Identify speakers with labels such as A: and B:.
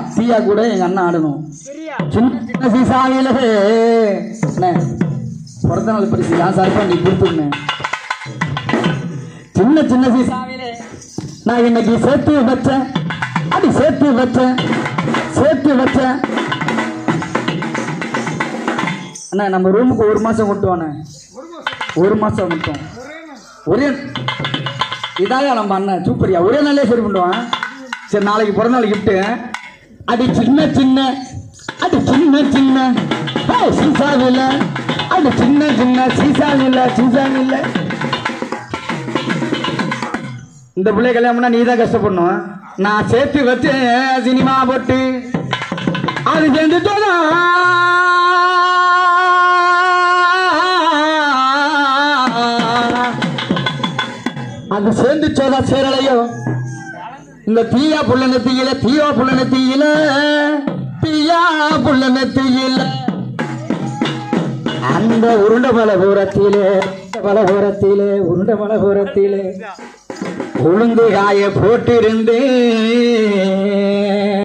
A: தீயா கூட எங்க அண்ணன் ஆடணும்
B: சரியா
A: சின்ன சின்ன சீசாவில அண்ணே பிறந்த நாள் பரிசு நான் சார்பா நீ கொடுத்துருந்தேன் சின்ன சின்ன சீசாவிலே நான் இன்னைக்கு சேர்த்து வச்சேன் அது சேர்த்து வச்சேன் சேர்த்து வச்சேன் அண்ணா நம்ம ரூமுக்கு ஒரு மாசம் கொண்டு வானே ஒரு மாசம் மட்டும் ஒரே இதாயா நம்ம அண்ணன் சூப்பரியா ஒரே நாளே சரி பண்ணுவான் சரி நாளைக்கு பிறந்த நாள் கிஃப்ட்டு அடி சின்ன சின்ன அடி சின்ன சின்ன ஏய், சீசாவில் அடி சின்ன சின்ன சீசாவில் சீசாவில் இந்த பிள்ளை கல்யாணம்னா நீ தான் கஷ்டப்படணும் நான் சேர்த்து வச்சேன் சினிமா போட்டு அது சேர்ந்துட்டோம் அது சேர்ந்து சோதா சேரலையோ இந்த தீயா புள்ளன தீயில தீயா புள்ளன தீயில தீயா புள்ளன தீயில அந்த உருண்ட மலபுரத்திலே மலபுரத்திலே உருண்ட மலபுரத்திலே உளுந்து காய போட்டிருந்தேன்